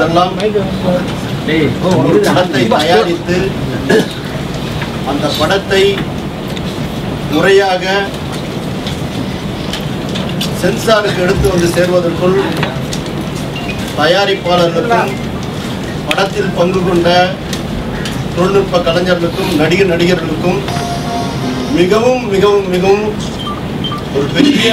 போதெல்லாம் ஒரு படத்தை தயாரித்து அந்த படத்தை முறையாக சென்சாருக்கு எடுத்து வந்து சேர்வதற்குள் தயாரிப்பாளர்களுக்கும் படத்தில் பங்கு கொண்ட தொழில்நுட்ப கலைஞர்களுக்கும் நடிகர் நடிகர்களுக்கும் மிகவும் மிகவும் மிகவும் ஒரு பெரிய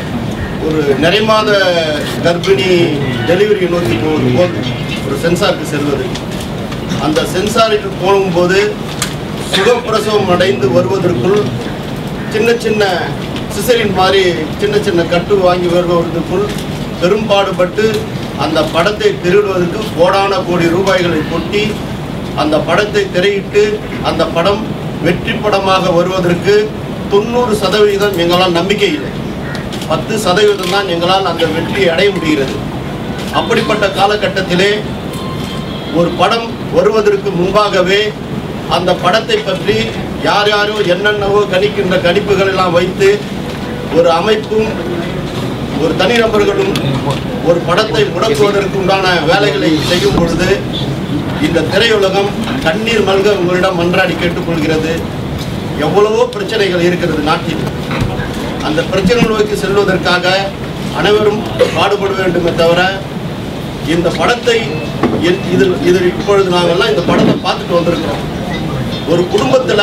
ஒரு நிறைமாத கர்ப்பிணி டெலிவரி நோக்கி போவது போல் ஒரு சென்சாருக்கு செல்வது அந்த சென்சாருக்கு போகும்போது சுகப்பிரசவம் அடைந்து வருவதற்குள் சின்ன சின்ன சிசரின் மாதிரி சின்ன சின்ன கட்டு வாங்கி வருவதற்குள் பெரும்பாடுபட்டு அந்த படத்தை திருடுவதற்கு கோடான கோடி ரூபாய்களை கொட்டி அந்த படத்தை திரையிட்டு அந்த படம் வெற்றி படமாக வருவதற்கு தொண்ணூறு சதவிகிதம் எங்களால் நம்பிக்கை இல்லை பத்து சதவீதம் தான் எங்களால் அந்த வெற்றியை அடைய முடிகிறது அப்படிப்பட்ட காலகட்டத்திலே ஒரு படம் வருவதற்கு முன்பாகவே அந்த படத்தை பற்றி யார் யாரோ என்னென்னவோ கணிக்கின்ற கணிப்புகள் எல்லாம் வைத்து ஒரு அமைப்பும் ஒரு தனிநபர்களும் ஒரு படத்தை முடக்குவதற்கு உண்டான வேலைகளை செய்யும் பொழுது இந்த திரையுலகம் கண்ணீர் மல்க உங்களிடம் மன்றாடி கேட்டுக்கொள்கிறது எவ்வளவோ பிரச்சனைகள் இருக்கிறது நாட்டில் அந்த பிரச்சனைகள் நோக்கி செல்வதற்காக அனைவரும் பாடுபட வேண்டுமே தவிர இந்த படத்தை என்- இதில் இதில் இப்பொழுது நாங்கள்லாம் இந்த படத்தை பார்த்துட்டு வந்திருக்கிறோம் ஒரு குடும்பத்தில்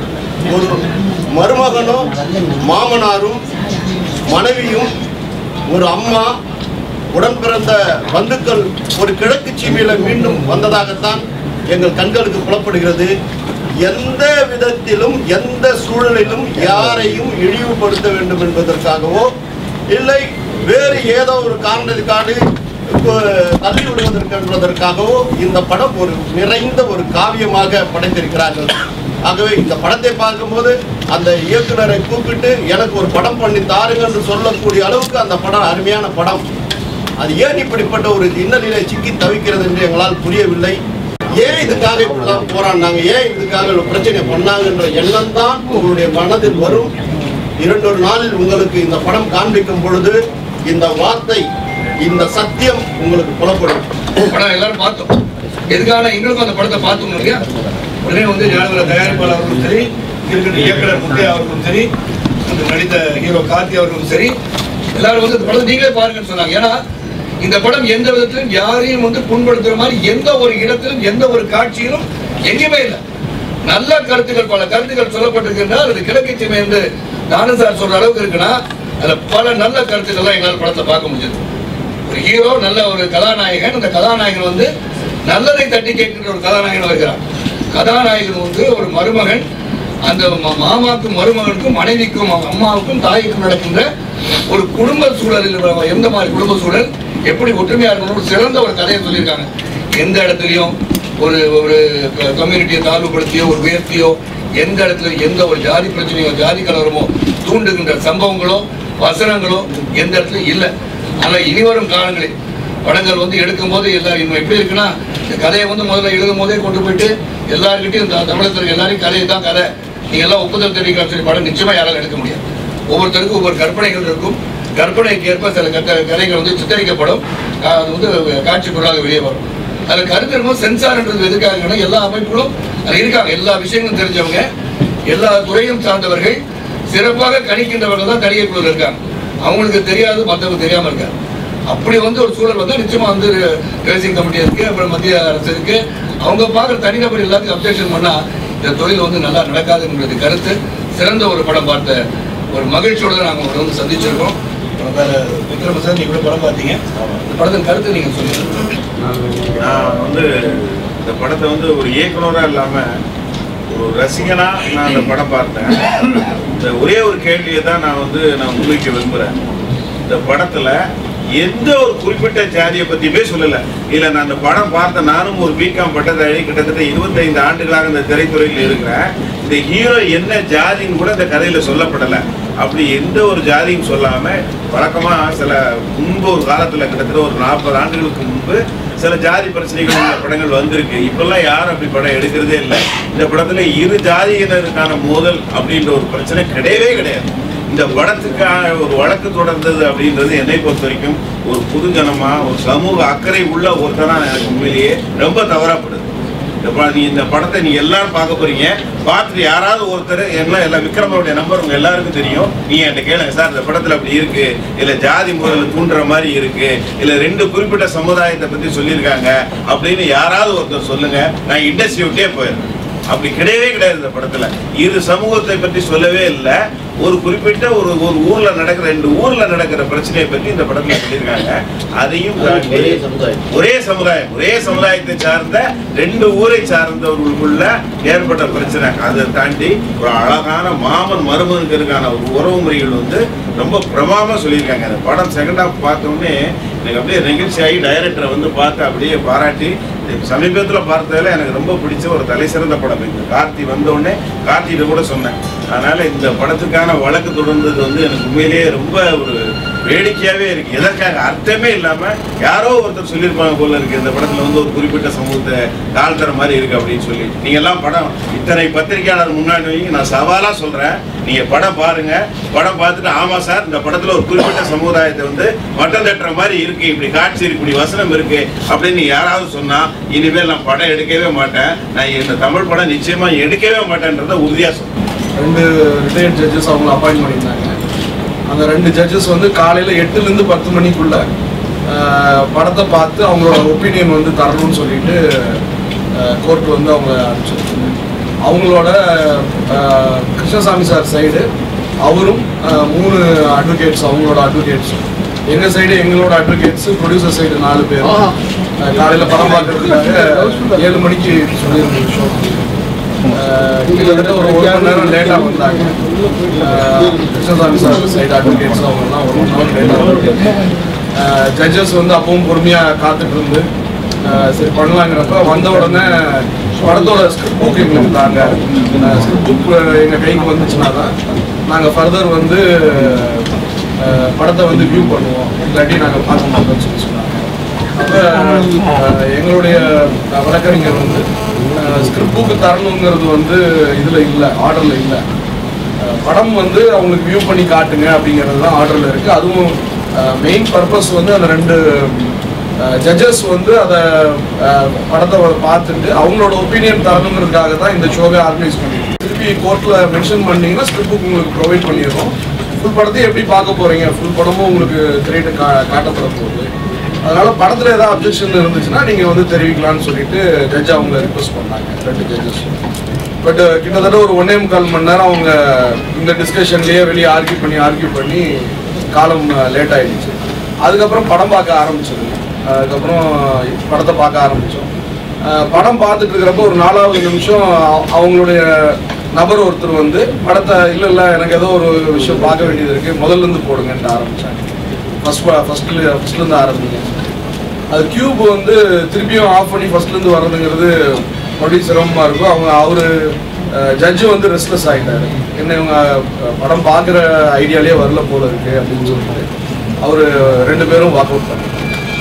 ஒரு மருமகனும் மாமனாரும் மனைவியும் ஒரு அம்மா உடன் பிறந்த பந்துக்கள் ஒரு கிழக்கு சீமையில மீண்டும் வந்ததாகத்தான் எங்கள் கண்களுக்கு புலப்படுகிறது எந்த விதத்திலும் எந்த சூழலிலும் யாரையும் இழிவுபடுத்த வேண்டும் என்பதற்காகவோ இல்லை வேறு ஏதோ ஒரு காரணத்துக்காக இப்போ தள்ளி விடுவதற்கு என்பதற்காகவோ இந்த படம் ஒரு நிறைந்த ஒரு காவியமாக படைத்திருக்கிறார்கள் ஆகவே இந்த படத்தை பார்க்கும்போது அந்த இயக்குனரை கூப்பிட்டு எனக்கு ஒரு படம் பண்ணி தாருங்க என்று சொல்லக்கூடிய அளவுக்கு அந்த படம் அருமையான படம் அது ஏன் இப்படிப்பட்ட ஒரு இன்னலிலே சிக்கி தவிக்கிறது என்று எங்களால் புரியவில்லை ஏன் இதுக்காக இப்படிலாம் போராடினாங்க ஏன் இதுக்காக இவ்வளவு பிரச்சனை பண்ணாங்கன்ற எண்ணம் தான் உங்களுடைய மனதில் வரும் இரண்டொரு நாளில் உங்களுக்கு இந்த படம் காண்பிக்கும் பொழுது இந்த வார்த்தை இந்த சத்தியம் உங்களுக்கு புலப்படும் படம் எல்லாரும் பார்த்தோம் எதுக்காக எங்களுக்கும் அந்த படத்தை பார்த்தோம் இல்லையா உடனே வந்து ஞானவர தயாரிப்பாளர் அவர்களும் சரி இருக்கிற இயக்குனர் முத்தையா அவர்களும் சரி அந்த நடித்த ஹீரோ கார்த்தி அவர்களும் சரி எல்லாரும் வந்து இந்த படத்தை நீங்களே பாருங்கன்னு சொன்னாங்க ஏன்னா இந்த படம் எந்த விதத்திலும் யாரையும் வந்து புண்படுத்துற மாதிரி எந்த ஒரு இடத்திலும் எந்த ஒரு காட்சியிலும் எங்கேயுமே இல்லை நல்ல கருத்துக்கள் பல கருத்துக்கள் சொல்லப்பட்டிருக்கின்றால் அது கிழக்கு சீமை என்று தானு சார் சொல்ற அளவுக்கு இருக்குன்னா அதுல பல நல்ல கருத்துக்கள்லாம் எங்களால் படத்தை பார்க்க முடிஞ்சது ஒரு ஹீரோ நல்ல ஒரு கதாநாயகன் அந்த கதாநாயகன் வந்து நல்லதை தட்டி கேட்கின்ற ஒரு கதாநாயகன் வருகிறான் கதாநாயகன் வந்து ஒரு மருமகன் அந்த ம- மாமாக்கும் மருமகனுக்கும் மனைவிக்கும் அவங்க அம்மாவுக்கும் தாய்க்கும் நடக்கின்ற ஒரு குடும்ப சூழலில் உள்ள எந்த மாதிரி குடும்ப சூழல் எப்படி ஒற்றுமையா இருக்கணும் ஒரு சிறந்த ஒரு கதையை சொல்லியிருக்காங்க எந்த இடத்துலையும் ஒரு ஒரு கம்யூனிட்டியை தாழ்வுபடுத்தியோ ஒரு உயர்த்தியோ எந்த இடத்துல எந்த ஒரு ஜாதி பிரச்சனையோ ஜாதி கலவரமோ தூண்டுகின்ற சம்பவங்களோ வசனங்களோ எந்த இடத்துலையும் இல்லை ஆனால் இனிவரும் காலங்களில் படங்கள் வந்து எடுக்கும் போது எல்லாரும் இன்னும் எப்படி இருக்குன்னா இந்த கதையை வந்து முதல்ல எழுதும் போதே கொண்டு போயிட்டு எல்லாருக்கிட்டையும் இந்த தமிழகத்தில் இருக்க எல்லாரையும் கதையை தான் கதை நீங்க எல்லாம் ஒப்புதல் தெரிவிக்கிற சொல்லி படம் நிச்சயமா யாராலும் எடுக்க முடியாது ஒவ்வொருத்தருக்கும் ஒவ்வொரு கற்பனைகள் இருக்கும் கற்பனைக்கு ஏற்ப சில கத்த கதைகள் வந்து சித்தரிக்கப்படும் ஆஹ் அது வந்து காட்சி பொருளாக வெளியே வரும் அதில் கருத்து இருக்கும் சென்சார்ன்றது எதுக்காக இருக்குன்னா எல்லா அமைப்புகளும் அதில் இருக்காங்க எல்லா விஷயங்களும் தெரிஞ்சவங்க எல்லா துறையும் சார்ந்தவர்கள் சிறப்பாக கணிக்கின்றவர்கள் தான் கணிகை குழுவில் இருக்காங்க அவங்களுக்கு தெரியாது மற்றவங்க தெரியாம இருக்காங்க அப்படி வந்து ஒரு சூழல் வந்து நிச்சயமா வந்து ரேசிங் கமிட்டி இருக்கு அப்புறம் மத்திய அரசு இருக்கு அவங்க பார்க்குற தனிநபர் எல்லாத்தையும் அப்ஜெக்ஷன் பண்ணா இந்த தொழில் வந்து நல்லா நடக்காதுங்கிறது கருத்து சிறந்த ஒரு படம் பார்த்த ஒரு மகிழ்ச்சியோட நாங்கள் உங்களை வந்து சந்திச்சிருக்கோம் அப்புறம் வேற விக்ரம சார் நீங்க கூட படம் பார்த்தீங்க இந்த படத்தின் கருத்து நீங்க சொல்லுங்க நான் வந்து இந்த படத்தை வந்து ஒரு இயக்குனராக இல்லாமல் ஒரு ரசிகனா நான் அந்த படம் பார்த்தேன் இந்த ஒரே ஒரு கேள்வியை தான் நான் வந்து நான் முன்வைக்க விரும்புகிறேன் இந்த படத்தில் எந்த ஒரு குறிப்பிட்ட ஜாதியை பற்றியுமே சொல்லலை இல்லை நான் அந்த படம் பார்த்த நானும் ஒரு பிகாம் பட்டதாரி கிட்டத்தட்ட இருபத்தைந்து ஆண்டுகளாக இந்த திரைத்துறையில் இருக்கிறேன் இந்த ஹீரோ என்ன ஜாதின்னு கூட இந்த கதையில் சொல்லப்படலை அப்படி எந்த ஒரு ஜாதியும் சொல்லாமல் வழக்கமாக சில முன்பு ஒரு காலத்தில் கிட்டத்தட்ட ஒரு நாற்பது ஆண்டுகளுக்கு முன்பு சில ஜாதி பிரச்சனைகள் உள்ள படங்கள் வந்திருக்கு இப்பெல்லாம் யாரும் அப்படி படம் எடுக்கிறதே இல்லை இந்த படத்துல இரு ஜாதியினருக்கான மோதல் அப்படின்ற ஒரு பிரச்சனை கிடையவே கிடையாது இந்த படத்துக்கான ஒரு வழக்கு தொடர்ந்தது அப்படின்றது என்னை பொறுத்த வரைக்கும் ஒரு புதுஜனமா ஒரு சமூக அக்கறை உள்ள ஒருத்தனா எனக்கு உண்மையிலேயே ரொம்ப தவறாப்படுது இந்த ப- நீ இந்த படத்தை நீ எல்லாரும் பார்க்க போறீங்க பார்த்துட்டு யாராவது ஒருத்தர் எல்லாம் எல்லா விக்ரமோடைய நம்பர் உங்க எல்லாருக்கும் தெரியும் நீ என்கிட்ட கேளுங்க சார் இந்த படத்துல அப்படி இருக்கு இல்ல ஜாதி முறையில தூண்டுற மாதிரி இருக்கு இல்ல ரெண்டு குறிப்பிட்ட சமுதாயத்தை பத்தி சொல்லியிருக்காங்க அப்படின்னு யாராவது ஒருத்தர் சொல்லுங்க நான் இண்டஸ்ட்ரி விட்டே போயிடுறேன் அப்படி கிடையவே கிடையாது இந்த படத்துல இரு சமூகத்தை பற்றி சொல்லவே இல்லை ஒரு குறிப்பிட்ட ஒரு ஒரு ஊர்ல நடக்கிற ரெண்டு ஊர்ல நடக்கிற பிரச்சனையை பற்றி இந்த படத்துல சொல்லியிருக்காங்க அதையும் தாண்டி ஒரே சமுதாயம். ஒரே சமுதாயம் ஒரே சமுதாயத்தை சார்ந்த ரெண்டு ஊரை சார்ந்தவர்களுக்குள்ள ஏற்பட்ட பிரச்சனை அதை தாண்டி ஒரு அழகான மாமன் மருமகனுக்கான ஒரு உறவு முறைகள் வந்து ரொம்ப பிரமாமா சொல்லியிருக்காங்க அந்த படம் செகண்ட் ஹாஃப் பார்த்தோன்னே எனக்கு அப்படியே நெகிழ்ச்சி ஆகி டைரக்டரை வந்து பார்த்து அப்படியே பாராட்டி சமீபத்தில் பார்த்ததுல எனக்கு ரொம்ப பிடிச்ச ஒரு தலை சிறந்த படம் இந்த கார்த்தி வந்த உடனே கார்த்திகிட்ட கூட சொன்னேன் அதனால இந்த படத்துக்கான வழக்கு தொடர்ந்தது வந்து எனக்கு உண்மையிலேயே ரொம்ப ஒரு வேடிக்கையாவே இருக்கு எதற்காக அர்த்தமே இல்லாம யாரோ ஒருத்தர் சொல்லியிருப்பாங்க போல இருக்கு இந்த படத்துல வந்து ஒரு குறிப்பிட்ட சமூகத்தை தாழ்த்துற மாதிரி இருக்கு அப்படின்னு சொல்லி நீங்க எல்லாம் படம் இத்தனை பத்திரிகையாளர் முன்னாடி வைங்க, நான் சவாலா சொல்றேன் நீங்க படம் பாருங்க படம் பார்த்துட்டு ஆமா சார் இந்த படத்துல ஒரு குறிப்பிட்ட சமுதாயத்தை வந்து மட்டம் தட்டுற மாதிரி இருக்கு இப்படி காட்சி இருக்கு இப்படி வசனம் இருக்கு அப்படின்னு யாராவது சொன்னா இனிமேல் நான் படம் எடுக்கவே மாட்டேன் நான் இந்த தமிழ் படம் நிச்சயமா எடுக்கவே மாட்டேன்றதை உறுதியா சொல்றேன் ரெண்டு ரிட்டையர்ட் ஜட்ஜஸ் அவங்கள அப்பாயின்ட் பண்ணியிருந்தாங்க அந்த ரெண்டு ஜட்ஜஸ் வந்து காலையில் எட்டுலேருந்து பத்து மணிக்குள்ள ஆஹ், படத்தை பார்த்து அவங்களோட ஒப்பீனியன் வந்து தரணும்னு சொல்லிட்டு கோர்ட் வந்து அவங்க அனுப்பிச்சிருக்காங்க அவங்களோட ஆஹ், கிருஷ்ணசாமி சார் சைடு அவரும் ஆஹ், மூணு அட்வொகேட்ஸ் அவங்களோட அட்வொகேட்ஸ் எங்க சைடு எங்களோட அட்வொகேட்ஸ் ப்ரொடியூசர் சைடு நாலு பேர் காலையில் படம் பார்க்கறதுக்காக ஏழு மணிக்கு சொல்லியிருந்தோம் ஷோ ஆஹ் கிட்டத்தட்ட ஒரு ஒரு மணி நேரம் லேட்டாக வந்தாங்க ஆஹ் கிருஷ்ணசாமி சார் சைடு அட்வொகேட்ஸ் அவங்கெல்லாம் ஒரு மணி நேரம் லேட்டாக வந்தாங்க ஜட்ஜஸ் வந்து அப்பவும் பொறுமையாக காத்துட்டு இருந்து ஆஹ் சரி பண்ணலாங்கிறப்ப வந்த உடனே படத்தோட ஸ்கிரிப்ட் புக் எங்களுக்கு தாங்க ஸ்கிரிப்ட் புக் எங்கள் கைக்கு வந்துச்சுன்னா தான் நாங்கள் ஃபர்தர் வந்து ஆஹ் படத்தை வந்து வியூ பண்ணுவோம் இல்லாட்டி நாங்கள் பார்க்க மாட்டோம்னு சொல்லி சொன்னாங்க அப்ப அஹ், எங்களுடைய வழக்கறிஞர் வந்து ஸ்கிரிப்ட் புக்கு தரணுங்கிறது வந்து இதுல இல்ல ஆர்டர்ல இல்ல அஹ், படம் வந்து அவங்களுக்கு வியூ பண்ணி காட்டுங்க அப்படிங்கிறது தான் ஆர்டர்ல இருக்கு அதுவும் மெயின் பர்பஸ் வந்து அந்த ரெண்டு ஜட்ஜஸ் வந்து அதை படத்தை பார்த்துட்டு அவங்களோட ஒப்பீனியன் தரணுங்கிறதுக்காக தான் இந்த ஷோவை ஆர்கனைஸ் பண்ணிருக்கோம் திருப்பி கோர்ட்ல மென்ஷன் பண்ணீங்கன்னா ஸ்கிரிப்ட் புக் உங்களுக்கு ப்ரொவைட் பண்ணிடுறோம் ஃபுல் படத்தையும் எப்படி பார்க்க போறீங்க ஃபுல் படமும் உங்களுக்கு திரையிட்டு கா காட்டப்பட போகுது அதனால படத்துல ஏதாவது அப்ஜெக்ஷன் இருந்துச்சுன்னா நீங்க வந்து தெரிவிக்கலாம்னு சொல்லிட்டு ஜட்ஜ் அவங்க ரிக்வஸ்ட் பண்ணாங்க ரெண்டு ஜட்ஜஸ் பட் கிட்டத்தட்ட ஒரு ஒன்னே முக்கால் மணி நேரம் அவங்க இந்த டிஸ்கஷன்லயே வெளியே ஆர்கியூ பண்ணி ஆர்கியூ பண்ணி காலம் லேட் ஆயிடுச்சு அதுக்கப்புறம் படம் பார்க்க ஆரம்பிச்சது அதுக்கப்புறம் படத்தை பார்க்க ஆரம்பிச்சோம் அஹ் படம் பார்த்துட்டு இருக்கிறப்ப ஒரு நாலாவது நிமிஷம் அவ- அவங்களுடைய நபர் ஒருத்தர் வந்து படத்தை இல்லை இல்லை எனக்கு ஏதோ ஒரு விஷயம் பார்க்க வேண்டியது இருக்கு முதல்ல இருந்து போடுங்கன்ட்டு ஆரம்பிச்சாங்க ஃபர்ஸ்ட் ஃபர்ஸ்ட்ல ஃபர்ஸ்ட்லேருந்து ஆரம்பிங்க அது கியூப் வந்து திருப்பியும் ஆஃப் பண்ணி ஃபர்ஸ்ட்லேருந்து வர்றதுங்கிறது மறுபடியும் சிரமமாக இருக்கும் அவங்க அவர் ஜட்ஜு வந்து ரெஸ்ட்லெஸ் ஆகிட்டாரு என்ன இவங்க அஹ், படம் பார்க்குற ஐடியாலே வரல போல இருக்கு அப்படின்னு சொல்லிட்டு அவர் ரெண்டு பேரும் வாக் அவுட் பண்ணாங்க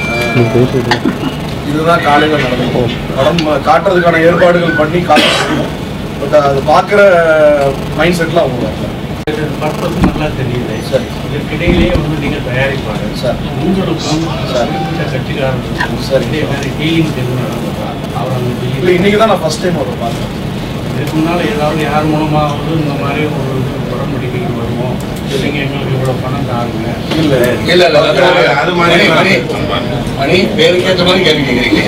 இதுதான் காலையில் நடந்தது படம் காட்டுறதுக்கான ஏற்பாடுகள் பண்ணி காட்டுறோம் பட் அது பார்க்குற மைண்ட் செட்டில் அவங்க வரல பர்பஸ் நல்லா தெரியுது சரி. இதற்கிடையிலேயே வந்து நீங்க தயாரிப்பாளர் சார். உங்களுக்கும் சார். குறிப்பிட்ட கட்சிக்காரர்களுக்கும் சரி. இதே மாதிரி டீலிங்ஸ் எதுவும் நடந்ததா அவர் அந்த இல்லை dealing- இன்னைக்கு தான் நான் ஃபர்ஸ்ட் டைம் அவரை பார்க்குறேன் இதுக்கு முன்னால ஏதாவது யார் மூலமாவது இந்த மாதிரி ஒரு உடன்படிக்கைக்கு வருவோம் இல்லைங்க எங்களுக்கு இவ்வளவு பணம் தாருங்க இல்லை இல்ல இல்ல அது அது- அது மாதிரி மணி, மணி, மணி பேருக்கு ஏற்ற மாதிரி கேள்வி கேட்குறீங்க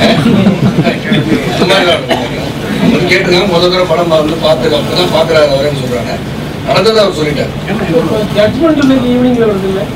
அந்த மாதிரி தான் அவர் கேட்டிருக்காங்க முதல் தடவை படம் வந்து பார்த்துக்க அப்பதான் பார்க்குறாரு அவரேன்னு சொல்றாங்க நடந்ததை அவர் சொல்லிட்டார் ஜட்மெண்ட் இன்னைக்கு ஈவினிங்ல வருது இல்ல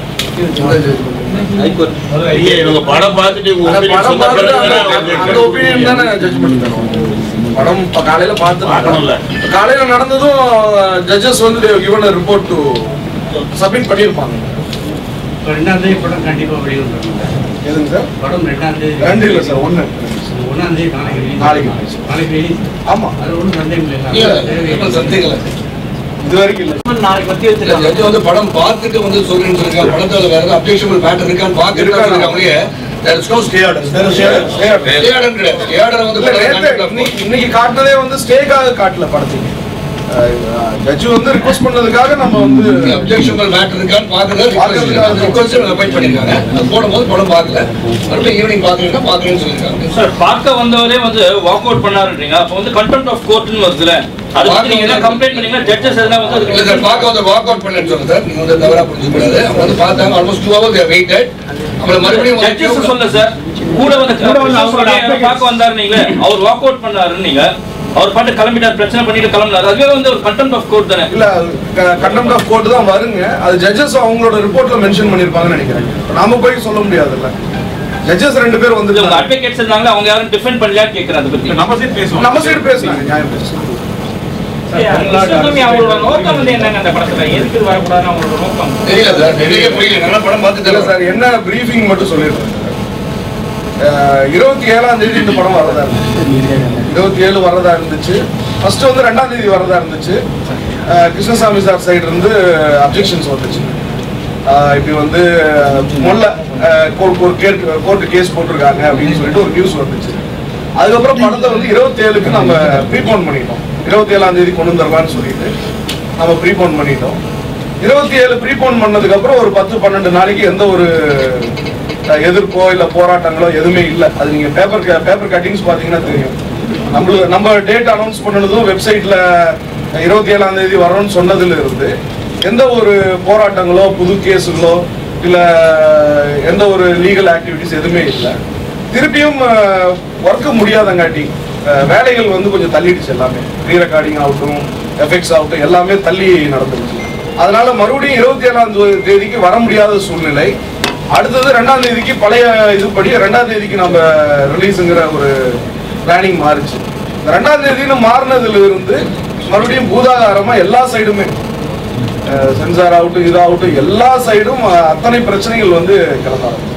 ஐயா இவங்க படம் பார்த்துட்டு இவங்க அந்த opinion படம் சொன்ன பார்த்துட்டு பிறகு அந்த- தான் அந்த ஒப்பீனியன் தானே ஜட்ஜ்மெண்ட் தரும் படம் இப்போ காலையில பார்த்து பார்க்கணும்ல. காலையில நடந்ததும் ஜட்ஜஸ் வந்து கிவன் ரிப்போர்ட் டு சப்மிட் பண்ணியிருப்பாங்க இப்போ ரெண்டாம் தேதி படம் கண்டிப்பா வெளியிடுறாங்க எதுங்க சார் படம் ரெண்டாம் தேதி ரெண்டு இல்லை சார் ஒன்று ஒன்னாம் தேதி நாளைக்கு release. நாளைக்கு release. நாளைக்கு release. ஆமா அது ஒன்றும் சந்தேகம் இல்ல இல்லை ஒண்ணும் சந்தேகம் இல்லை இது வரைக்கும் இல்லை நாளைக்கு பத்தி வச்சிருக்காங்க ஜட்ஜ் வந்து படம் பார்த்துட்டு வந்து சொல்றேன்னு சொல்லிருக்காங்க படத்துல வேற ஏதாவது அப்ஜெக்ஷனபிள் மேட்டர் இருக்கான்னு பார்த்துட்டு இருக்கா? சொல்லிருக்காங்க there is no stay order. Stay order கிடையாது. Stay order வந்து இல்ல, படம் நேத்து கண்டிப்பா இன்னைக்கு- இன்னைக்கு காட்டினதே வந்து ஸ்டேக்காக காட்டல படத்துக்கு ஜட்ஜு வந்து ரிக்வஸ்ட் பண்ணதுக்காக நம்ம வந்து அப்ஜெக்ஷனபிள் மேட்டர் இருக்கான்னு பார்க்கறது பார்க்கறதுக்காக ரிக்வஸ்ட் ரிக்வஸ்ட் பண்ணிருக்காங்க அது போடும்போது படம் பார்க்கல மறுபடியும் ஈவினிங் பார்க்கலன்னா பார்க்கலன்னு சொல்லியிருக்காங்க சார் பார்க்க வந்தவரே வந்து வாக் அவுட் பண்ணாருன்றீங்க அப்போ வந்து கண்டெம்ட் ஆஃப் கோர்ட்னு வருதுல அது வந்து நீங்க என்ன கம்ப்ளைண்ட் பண்ணீங்கன்னா ஜட்ஜஸ் எதனா வந்து இல்ல அதுக்கு சார் பார்க்க வந்து வாக் அவுட் பண்ணலன்னு சொல்லுங்க சார் நீங்க வந்து தவறா புரிஞ்சுக்கூடாது அவங்க வந்து பார்த்தாங்க ஆல்மோஸ்ட் டூ ஹவர்ஸ் வெயிட்டட் அவங்கள மறுபடியும் ஜட்ஜஸ் வந்து சொல்ல சார் கூட வந்து கூட வந்து அவங்களோட சொல்லி advocates. பார்க்க வந்தாரு நீங்களே அவர் வாக் அவுட் பண்ணாரு நீங்க அவர் பாட்டு கிளம்பிட்டார் பிரச்சனை பண்ணிட்டு கிளம்பினாரு அதுவே வந்து ஒரு கண்டெம்ட் ஆஃப் கோர்ட் தானே இல்ல கண்டெம்ட் ஆஃப் கோர்ட் தான் வருங்க அது ஜட்ஜஸ் அவங்களோட ரிப்போர்ட்ல மென்ஷன் பண்ணிருப்பாங்கன்னு நினைக்கிறேன் இப்ப நாம போய் சொல்ல முடியாதுல்ல ஜட்ஜஸ் ரெண்டு பேர் வந்து இல்ல உங்க அட்வொகேட்ஸ் இருந்தாங்க அவங்க யாரும் டிஃபெண்ட் பண்ணலையான்னு கேட்கறேன் அதை பத்தி நம்ம சைடு பேசுவோம் நம்ம சைடு பேசுனாங்க நியாயம் பேசுனாங்க கிருஷ்ணசாமி அவங்களோட நோக்கம் வந்து என்னங்க அந்த படத்துல எதுக்கு இது வரக்கூடாதுன்னு அவங்களோட நோக்கம் தெரியல சார் தெரியல புரியல நல்லா படம் பார்த்து இல்ல தெரியல சார் என்ன பிரீஃபிங் மட்டும் சொல்லிடுறேன் இருபத்தி ஏழாம் தேதி இந்த படம் வரதா இருந்துச்சு இருபத்தி ஏழு வரதா இருந்துச்சு ஃபர்ஸ்ட் வந்து ரெண்டாம் தேதி வரதா இருந்துச்சு அஹ், கிருஷ்ணசாமி சார் சைடு இருந்து அப்ஜெக்ஷன்ஸ் வந்துச்சு அஹ், இப்படி வந்து முல்ல கோர்ட்டு கேஸ் போட்டிருக்காங்க அப்படின்னு சொல்லிட்டு ஒரு நியூஸ் வந்துச்சு அதுக்கப்புறம் படத்தை வந்து இருபத்தி ஏழுக்கு நம்ம ப்ரீபோன் பண்ணிட்டோம் இருபத்தி ஏழாம் தேதி கொண்டு வந்துடலாம்னு சொல்லிட்டு நம்ம ப்ரீபோன் பண்ணிட்டோம் இருபத்தி ஏழு ப்ரீபோன் பண்ணதுக்கு அப்புறம் ஒரு பத்து பன்னெண்டு நாளைக்கு எந்த ஒரு அஹ், எதிர்ப்போ இல்ல போராட்டங்களோ எதுவுமே இல்லை அது நீங்க பேப்பர் பேப்பர் கட்டிங்ஸ் பாத்தீங்கன்னா தெரியும் நம்மளுக்கு நம்ம டேட் அனௌன்ஸ் பண்ணதும் வெப்சைட்ல இருபத்தி ஏழாம் தேதி வரோம்னு சொன்னதுல இருந்து எந்த ஒரு போராட்டங்களோ புது கேஸுகளோ இல்ல எந்த ஒரு லீகல் ஆக்டிவிட்டிஸ் எதுவுமே இல்லை திருப்பியும் ஒர்க்கு முடியாதங்காட்டி அஹ், வேலைகள் வந்து கொஞ்சம் தள்ளிடுச்சு எல்லாமே ரீ ரெக்கார்டிங் ஆகட்டும் எஃபெக்ட்ஸ் ஆகட்டும் எல்லாமே தள்ளி நடந்துருச்சு அதனால மறுபடியும் இருபத்தி ஏழாம் தேதிக்கு வர முடியாத சூழ்நிலை அடுத்தது ரெண்டாம் தேதிக்கு பழைய இதுபடி ரெண்டாம் தேதிக்கு நம்ம ரிலீஸுங்கிற ஒரு பிளானிங் மாறுச்சு இந்த ரெண்டாம் தேதின்னு மாறினதுல இருந்து மறுபடியும் பூதாகாரமா எல்லா சைடுமே சென்சார் ஆகட்டும் இதாகட்டும் எல்லா சைடும் அஹ், அத்தனை பிரச்சனைகள் வந்து கிளம்ப ஆரம்பிச்சிருச்சு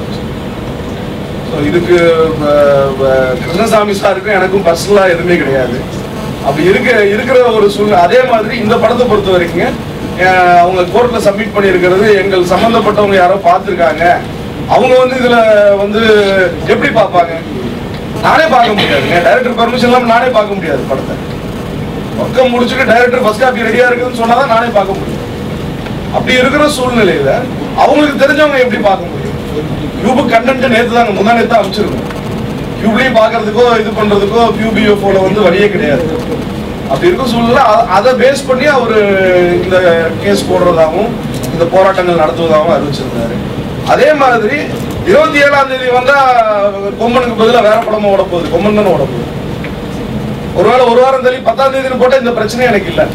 ஸோ இதுக்கு அஹ், அஹ், கிருஷ்ணசாமி சாருக்கும் எனக்கும் பர்சனலாக எதுவுமே கிடையாது அப்படி இருக்க இருக்கிற ஒரு சூழ்நிலை அதே மாதிரி இந்த படத்தை பொறுத்த வரைக்கும் அஹ், அவங்க கோர்ட்ல சப்மிட் பண்ணியிருக்கிறது எங்கள் சம்பந்தப்பட்டவங்க யாரோ பார்த்துருக்காங்க அவங்க வந்து இதுல வந்து எப்படி பார்ப்பாங்க நானே பார்க்க முடியாதுங்க டைரக்டர் பெர்மிஷன் இல்லாம நானே பார்க்க முடியாது படத்தை பக்கம் முடிச்சுட்டு டைரக்டர் ஃபர்ஸ்ட் காப்பி ரெடியா இருக்குதுன்னு சொன்னாதான் நானே பார்க்க முடியும் அப்படி இருக்கிற சூழ்நிலையில அவங்களுக்கு தெரிஞ்சவங்க எப்படி பார்க்க முடியும் யூபு கண்டென்ட் நேத்து தாங்க முந்தா நேத்து அமைச்சிருக்கோம் யூப்லயும் பாக்குறதுக்கோ இது பண்றதுக்கோ யூபிஎஃப்ஓல வந்து வழியே கிடையாது அப்படி இருக்க சூழ்நிலை அ- அதை பேஸ் பண்ணி அவரு இந்த கேஸ் போடுறதாகவும் இந்த போராட்டங்கள் நடத்துவதாகவும் அறிவிச்சிருந்தாரு அதே மாதிரி இருபத்தி ஏழாம் தேதி வந்தா கொம்மனுக்கு பதிலா வேற படமா ஓட போகுது கொம்மன் தானே ஓட போகுது ஒருவேளை ஒரு வாரம் தள்ளி பத்தாம் தேதினு போட்டா இந்த பிரச்சனை எனக்கு இல்லை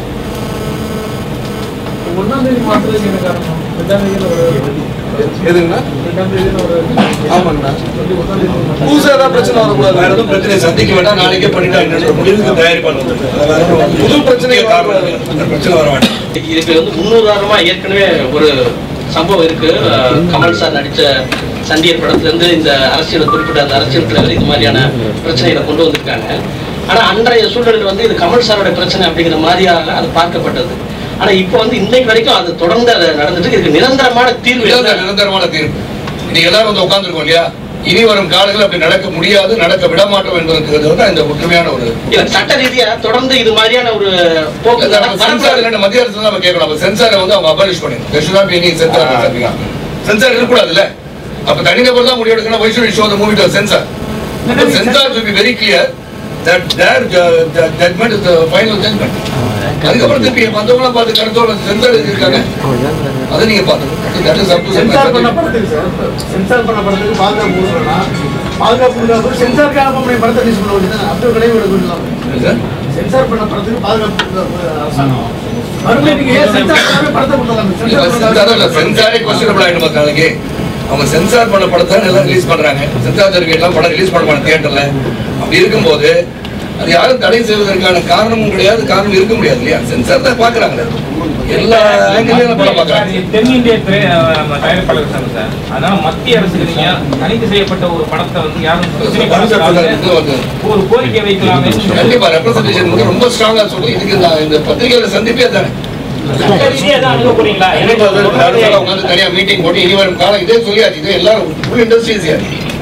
ஒன்னாம் தேதி மாத்திரத்துக்கு என்ன காரணம் ரெண்டாம் தேதியில ஒரு எதுங்கண்ணா ரெண்டாம் தேதியில ஒரு ஆமாங்கண்ணா சொல்லி ஒன்னாம் தேதி ஒரு புதுசா ஏதாவது பிரச்சனை வேற வரக்கூடாது எதுவும் பிரச்சனை சந்திக்க வேண்டாம் நாளைக்கே பண்ணிட்டாங்க முடிவுக்கு தயாரிப்பாங்க புது பிரச்சனை காரணம் இல்லை. பிரச்சனை வர வேண்டாம் இதுக்கு வந்து முன்னுதாரணமா ஏற்கனவே ஒரு சம்பவம் இருக்கு அஹ் கமல் சார் நடிச்ச சண்டியர் படத்துல இருந்து இந்த அரசியலை குறிப்பிட்ட அந்த அரசியல் தலைவர் இது மாதிரியான பிரச்சனைகளை கொண்டு வந்திருக்காங்க ஆனா அன்றைய சூழலில் வந்து இது கமல் சாரோட பிரச்சனை அப்படிங்கிற மாதிரியாக அது பார்க்கப்பட்டது ஆனா இப்போ வந்து இன்னைக்கு வரைக்கும் அது தொடர்ந்து அது நடந்துட்டு இருக்கு. இதுக்கு நிரந்தரமான தீர்வு இதுதான் என்ன? நிரந்தரமான தீர்ப்பு இன்னைக்கு எல்லாரும் வந்து உட்கார்ந்துருக்கோம் இல்லையா இனி வரும் காலங்கள் அப்படி நடக்க முடியாது நடக்க விட மாட்டோம் என்பதற்கு தான் இந்த ஒற்றுமையான ஒரு இல்ல சட்ட ரீதியா தொடர்ந்து இது மாதிரியான ஒரு போக்கு இல்ல, நம்ம சென்சார் வரக்கூடாது. இல்லைன்னு மத்திய அரசு தான் நம்ம கேட்கணும் அப்ப சென்சாரை வந்து அவங்க அபாலிஷ் பண்ணிடணும் there should not be any censor censor இருக்கக்கூடாதுல்ல அப்ப தனிநபர் தான் முடிவு எடுக்கணும் why should we show the movie to a censor censor should be very clear that their ju- ju- judgment is the final judgment அதுக்கப்புறம் திருப்பி மத்தவங்களாம் பார்த்து கருத்தோட சென்சார் இருக்காங்க அதை நீங்க பார்த்துக்கணும் that is up to censor பண்ண them. படத்துக்கு சார் சென்சார் பண்ண படத்துக்கு பாதுகாப்பு கொடுக்கணும்னா பாதுகாப்பு கொடுக்காம சென்சாருக்காக நம்ம படத்தை ரிலீஸ் பண்ண வேண்டியது அப்படியே கிடையாது விடலாம் சார் சென்சார் பண்ண படத்துக்கு பாதுகாப்பு கொடுக்க அரசாங்கம் மறுபடியும் நீங்க ஏன் சென்சாருக்காக படத்தை கொடுக்கலாம் சென்சார் இல்ல சென்சாரே கொஸ்டினபிள் ஆயிடும் பத்து நாளைக்கு அவங்க சென்சார் பண்ண படத்தை எல்லாம் ரிலீஸ் பண்றாங்க சென்சார் சர்டிஃபிகேட்லாம் படம் ரிலீஸ் பண்ண மாட்டாங்க தியேட்டர்ல அப்படி இருக்கும்போது அது யாரும் தடை செய்வதற்கான காரணமும் கிடையாது காரணம் இருக்க முடியாது இல்லையா சென்சார் தான் பாக்குறாங்க எல்லா ஆங்கிலையும் படம் பாக்குறாங்க தென்னிந்திய திரை அஹ், நம்ம தயாரிப்பாளர் சங்கம் சார் அதனால மத்திய அரசுக்கு நீங்க தணிக்கை செய்யப்பட்ட ஒரு படத்தை வந்து யாரும் பிரச்சனை பண்ணக்கூடாது. ஒரு கோரிக்கை வைக்கலாமே கண்டிப்பா ரெப்ரசன்டேஷன் வந்து ரொம்ப ஸ்ட்ராங்கா சொல்லி இதுக்கு இந்த- இந்த பத்திரிகையில சந்திப்பே தானே சட்ட ரீதியா தான் அணுக போறீங்களா கண்டிப்பா அது அடுத்த நாள் உட்கார்ந்து தனியா மீட்டிங் போட்டு இனி வரும் காலம் இதே சொல்லியாச்சு இதே எல்லாரும் ஃபுல் இண்டஸ்ட்ரீஸ்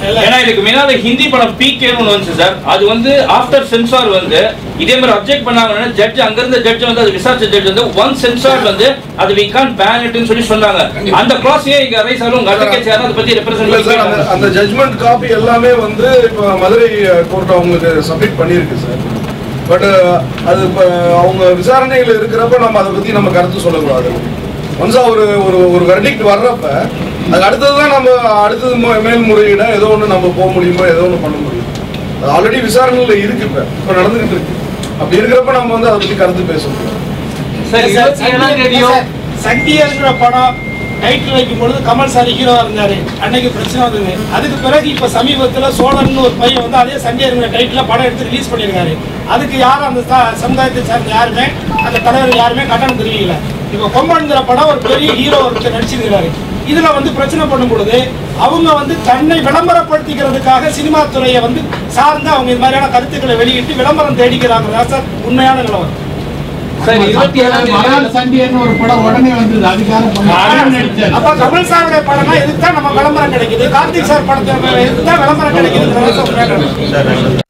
ஏன்னா இதுக்கு முன்னால ஹிந்தி படம் பிகேன்னு ஒன்று வந்துச்சு சார் அது வந்து ஆஃப்டர் சென்சார் வந்து இதே மாதிரி அப்ஜெக்ட் பண்ணாங்கன்னா ஜட்ஜ் அங்க இருந்த ஜட்ஜ் வந்து அது விசாரிச்ச ஜட்ஜ் வந்து ஒன் சென்சார் வந்து அது வி கான் பேன் இட்னு சொல்லி சொன்னாங்க அந்த கிளாஸ் ஏன் இங்க ரைஸ் ஆகும் உங்க அட்வொகேட்ஸ் யாரும் அதை பத்தி இல்ல சார் அந்த ரெப்ரசென்ட் அந்த ஜட்மெண்ட் காப்பி எல்லாமே வந்து இப்போ மதுரை கோர்ட் அவங்களுக்கு சப்மிட் பண்ணியிருக்கு சார் பட் அது இப்போ அவங்க விசாரணையில் இருக்கிறப்ப நம்ம அதை பத்தி நம்ம கருத்து சொல்லக்கூடாது ஒன்ஸ் ஒரு ஒரு ஒரு வெர்டிக்ட் வர்றப்ப அது அடுத்தது தான் நம்ம அடுத்தது மு- மேல்முறையீட ஏதோ ஒன்று நம்ம போக முடியுமோ ஏதோ ஒன்று பண்ண முடியும் அது ஆல்ரெடி விசாரணையில் இருக்கு இப்போ இப்போ நடந்துகிட்டு இருக்கு அப்படி இருக்கிறப்ப நம்ம வந்து அதை பத்தி கருத்து பேச முடியும் சார் இருபத்தி ஏழாம் தேதியும் சக்தியங்கிற படம் டைட்டில் வைக்கும் பொழுது கமல் சார் ஹீரோவா இருந்தாரு அன்னைக்கு பிரச்சனை வந்தது அதுக்கு பிறகு இப்ப சமீபத்துல சோழன் ஒரு பையன் வந்து அதே சண்டியருங்கிற டைட்டில படம் எடுத்து ரிலீஸ் பண்ணியிருக்காரு அதுக்கு யாரும் அந்த ச- சமுதாயத்தை சார்ந்த யாருமே அந்த தலைவர் யாருமே கட்டணம் தெரிவிக்கல இப்ப கொம்பன்கிற படம் ஒரு பெரிய ஹீரோ ஒருத்தர் நடிச்சிருக்கிறாரு இதுல வந்து பிரச்சனை பண்ணும் பொழுது அவங்க வந்து தன்னை விளம்பரப்படுத்திக்கிறதுக்காக சினிமா துறையை வந்து சார்ந்து அவங்க இந்த மாதிரியான கருத்துக்களை வெளியிட்டு விளம்பரம் தேடிக்கிறாங்க சார் உண்மையான நிலவரம் சார் இருபத்தி ஏழாம் மலையாள தேதி சண்டியர்னு ஒரு படம் உடனே வந்தது அதுக்காக பண்ண அப்ப கமல் சாருடைய படம்னா எதுக்கு தான் நம்ம விளம்பரம் கிடைக்குது கார்த்திக் சார் படத்தை எதுக்கு தான் விளம்பரம் கிடைக்குது சார்